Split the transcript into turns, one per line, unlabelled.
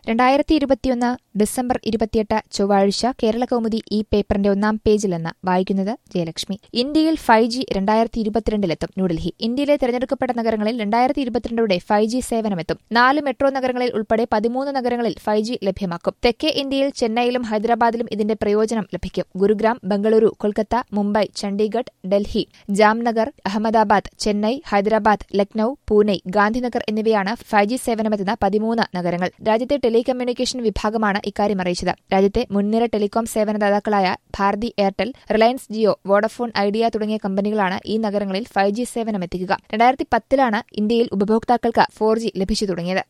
രണ്ടായിരത്തി ഇരുപത്തിയൊന്ന് ഡിസംബർ ഇരുപത്തിയെട്ട് ചൊവ്വാഴ്ച കേരള കൗമുദി ഈ പേപ്പറിന്റെ ഒന്നാം പേജിൽ നിന്ന് വായിക്കുന്നത് ജയലക്ഷ്മി ഇന്ത്യയിൽ ഫൈവ് ജി രണ്ടായിരത്തി ഇരുപത്തിരണ്ടിലെത്തും ന്യൂഡൽഹി ഇന്ത്യയിലെ തെരഞ്ഞെടുക്കപ്പെട്ട നഗരങ്ങളിൽ രണ്ടായിരത്തി ഇരുപത്തിരണ്ടോടെ ഫൈവ് ജി സേവനമെത്തും നാല് മെട്രോ നഗരങ്ങളിൽ ഉൾപ്പെടെ പതിമൂന്ന് നഗരങ്ങളിൽ ഫൈവ് ജി ലഭ്യമാക്കും തെക്കേ ഇന്ത്യയിൽ ചെന്നൈയിലും ഹൈദരാബാദിലും ഇതിന്റെ പ്രയോജനം ലഭിക്കും ഗുരുഗ്രാം ബംഗളൂരു കൊൽക്കത്ത മുംബൈ ചണ്ഡീഗഡ് ഡൽഹി ജാംനഗർ അഹമ്മദാബാദ് ചെന്നൈ ഹൈദരാബാദ് ലക്നൌ പൂനെ ഗാന്ധിനഗർ എന്നിവയാണ് ഫൈവ് ജി സേവനമെത്തുന്ന പതിമൂന്ന് നഗരങ്ങൾ രാജ്യത്തെ ടെലികമ്മ്യൂണിക്കേഷൻ വിഭാഗമാണ് ഇക്കാര്യം അറിയിച്ചത് രാജ്യത്തെ മുൻനിര ടെലികോം സേവനദാതാക്കളായ ഭാരതി എയർടെൽ റിലയൻസ് ജിയോ വോഡഫോൺ ഐഡിയ തുടങ്ങിയ കമ്പനികളാണ് ഈ നഗരങ്ങളിൽ ഫൈവ് ജി സേവനമെത്തിക്കുക രണ്ടായിരത്തി പത്തിലാണ് ഇന്ത്യയിൽ ഉപഭോക്താക്കൾക്ക് ഫോർ ജി ലഭിച്ചു തുടങ്ങിയത്